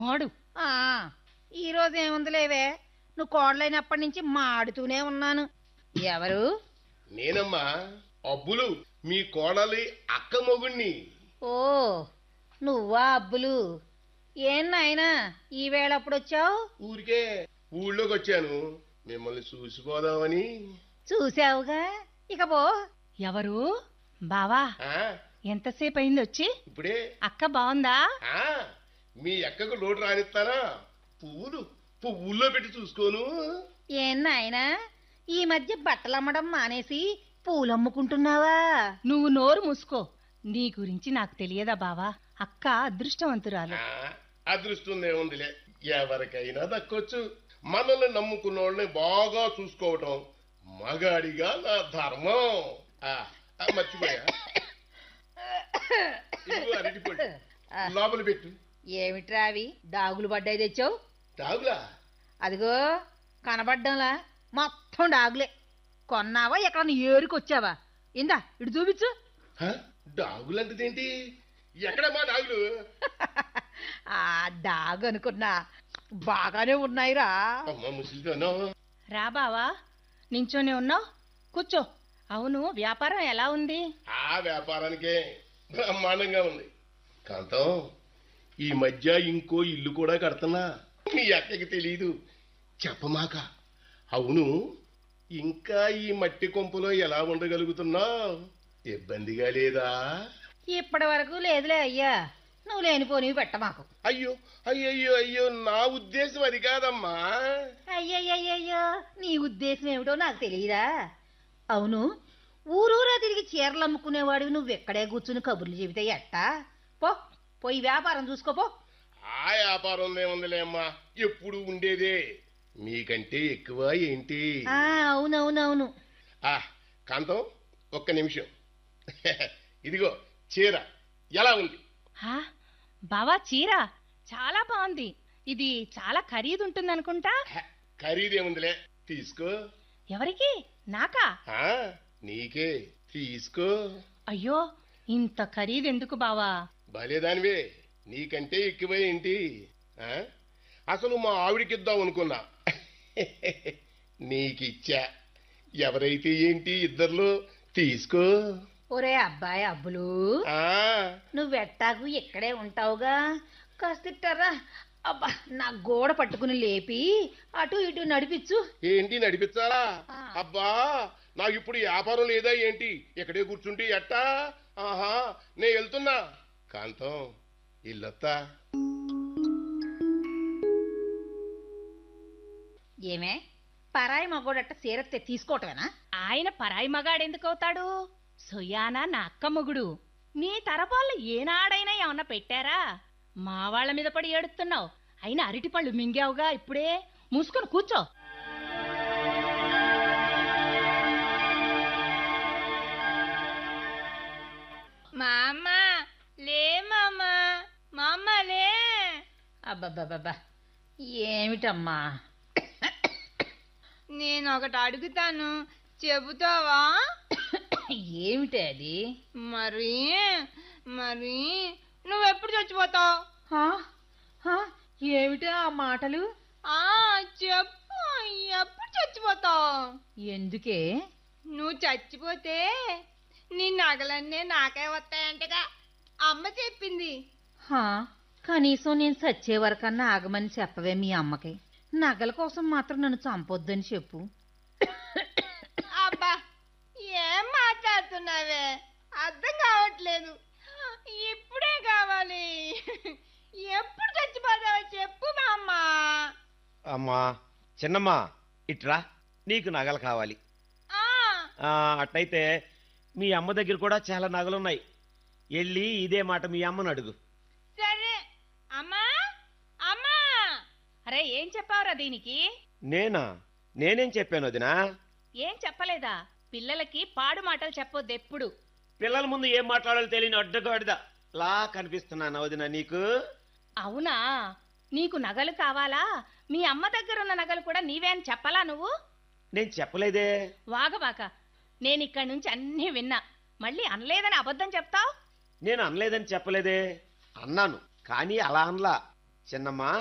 వాడు ఆ ఈ రోజు ఏముందిలేవే నువ్వు కోడలైనప్పటి నుంచి మాడుతూనే ఉన్నాను ఎవరు నేనమ్మా అబ్బులు మీ కోడలి అక్క మొగుణ్ణి ఓ నువ్వా అబ్బులు ఏం నాయనా ఈ వేళ అప్పుడు వచ్చావు ఊరికే ఊళ్ళోకి వచ్చాను మిమ్మల్ని చూసిపోదామని చూసావుగా ఇక పో ఎవరు బావా ఆ ఎంతసేపు అయింది వచ్చి ఇప్పుడే అక్క బాగుందా ఆ మీ అక్కకు లోటు రానిస్తానా పువ్వులు పువ్వుల్లో పెట్టి చూసుకోను ఏం నాయనా ఈ మధ్య బట్టలు అమ్మడం మానేసి పూలు అమ్ముకుంటున్నావా నువ్వు నోరు మూసుకో నీ గురించి నాకు తెలియదా బావా అక్క అదృష్టవంతురాలు ఆ, అదృష్టం ఏముందిలే ఎవరికైనా దక్కొచ్చు మనల్ని నమ్ముకున్న వాళ్ళని బాగా చూసుకోవటం మగాడిగా నా ధర్మం ఆ, ఆ, మర్చిపోయా ఇదిగో అరటిపండు. లోపల పెట్టు ఏమిట్రా అవి డాగులు పడ్డాయి తెచ్చావు తాగులా అదిగో కనబడ్డంలా మొత్తం డాగులే కొన్నావా ఎక్కడ ఏరుకొచ్చావా ఇందా ఇటు చూపించు హ? డాగులంటదేంటి ఎక్కడమ్మా డాగులు ఆ డాగు అనుకున్నా బాగానే ఉన్నాయిరా అమ్మ ముసలిదానా రా బావా నించోనే ఉన్నావు కూర్చో అవును వ్యాపారం ఎలా ఉంది ఆ వ్యాపారానికే బ్రహ్మాండంగా ఉంది కాంతం ఈ మధ్య ఇంకో ఇల్లు కూడా కడుతున్నా మీ అక్కకి తెలీదు చెప్పమాక అవును ఇంకా ఈ మట్టి కొంపలో ఎలా ఉండగలుగుతున్నావు ఇబ్బందిగా లేదా ఇప్పటి వరకు లేదులే అయ్యా నువ్వు లేనిపోనివి పెట్టమాకు అయ్యో అయ్యయ్యో అయ్యో నా ఉద్దేశం అది కాదమ్మా అయ్యయ్యయ్యో నీ ఉద్దేశం ఏమిటో నాకు తెలియదా అవును ఊరూరా తిరిగి చీరలు అమ్ముకునేవాడివి నువ్వు ఎక్కడే కూర్చుని కబుర్లు చెబితే ఎట్టా పో పోయి వ్యాపారం చూసుకోపో ఆ వ్యాపారం ఏముందిలే అమ్మా ఎప్పుడు ఉండేదే మీకంటే ఎక్కువ ఏంటి ఆ అవునవునవును ఆ కాంతం ఒక్క నిమిషం ఇదిగో చీర ఎలా ఉంది హా బావా చీర చాలా బాగుంది ఇది చాలా ఖరీదు ఉంటుంది అనుకుంటా హ, ఖరీదేముందిలే తీసుకో ఎవరికి నాకా ఆ నీకే తీసుకో అయ్యో ఇంత ఖరీదు ఎందుకు బావా భలేదానివే నీకంటే ఎక్కువ ఏంటి ఆ? అసలు మా ఆవిడికిద్దాం అనుకున్నా నీకిచ్చా ఎవరైతే ఏంటి ఇద్దర్లో తీసుకో ఒరే అబ్బాయి అబ్బులు ఆ నువ్వెట్టాకు ఇక్కడే ఉంటావుగా కాస్తిట్టరా అబ్బా నా గోడ పట్టుకుని లేపి అటు ఇటు నడిపించు ఏంటి నడిపించాలా ఆ. అబ్బా నాకు ఇప్పుడు వ్యాపారం లేదా ఏంటి ఇక్కడే కూర్చుంటే ఎట్టా ఆహా నే వెళ్తున్నా కాంతం ఇల్లొత్తా ఏమే పరాయి మగోడట్ట సీరత్తే తీసుకోవటమేనా ఆయన పరాయి మగాడెందుకు అవుతాడు సొయానా నా అక్క మొగుడు నీ తరపాళ్ళు ఏనాడైనా ఏమన్నా పెట్టారా మా వాళ్ళ మీద పడి ఏడుస్తున్నావు అయినా అరటిపళ్ళు మింగావుగా ఇప్పుడే మూసుకొని కూర్చో మామ లే మామ మామ లే అబ్బబ్బబ్బబ్బా ఏమిటమ్మా నేను ఒకటి అడుగుతాను చెబుతావా ఏమిటే అది మరి మరి నువ్వెప్పుడు చచ్చిపోతావు హా? హా? ఏమిటి ఆ మాటలు ఆ చెప్పు ఎప్పుడు చచ్చిపోతావు ఎందుకే నువ్వు చచ్చిపోతే నీ నగలన్నీ నాకే వస్తాయంటగా అమ్మ చెప్పింది హా? కనీసం నేను చచ్చే వరకన్నా ఆగమని చెప్పవే మీ అమ్మకి నగల కోసం మాత్రం నన్ను చంపొద్దని చెప్పు అబ్బా ఏం మాట్లాడుతున్నావే అర్థం కావట్లేదు ఇప్పుడే కావాలి ఎప్పుడు చచ్చిపోతావో చెప్పు మా అమ్మ అమ్మా చిన్నమ్మా ఇట్రా నీకు నగలు కావాలి ఆ, ఆ, అట్లయితే మీ అమ్మ దగ్గర కూడా చాలా నగలున్నాయి వెళ్ళి ఇదే మాట మీ అమ్మను అడుగు సరే అమ్మా అమ్మా అరే ఏం చెప్పావురా దీనికి నేనా నేనేం చెప్పాను వదినా ఏం చెప్పలేదా పిల్లలకి పాడు మాటలు చెప్పొద్దు ఎప్పుడు పిల్లల ముందు ఏం మాట్లాడాలో తెలియని అడ్డగాడిద లా కనిపిస్తున్నాను వదినా నీకు అవునా నీకు నగలు కావాలా మీ అమ్మ దగ్గర ఉన్న నగలు కూడా నీవే అని చెప్పలా నువ్వు నేను చెప్పలేదే వాగబాక నేను ఇక్కడి నుంచి అన్నీ విన్నా మళ్ళీ అనలేదని అబద్ధం చెప్తావు నేను అనలేదని చెప్పలేదే అన్నాను కానీ అలా అనలా చిన్నమ్మా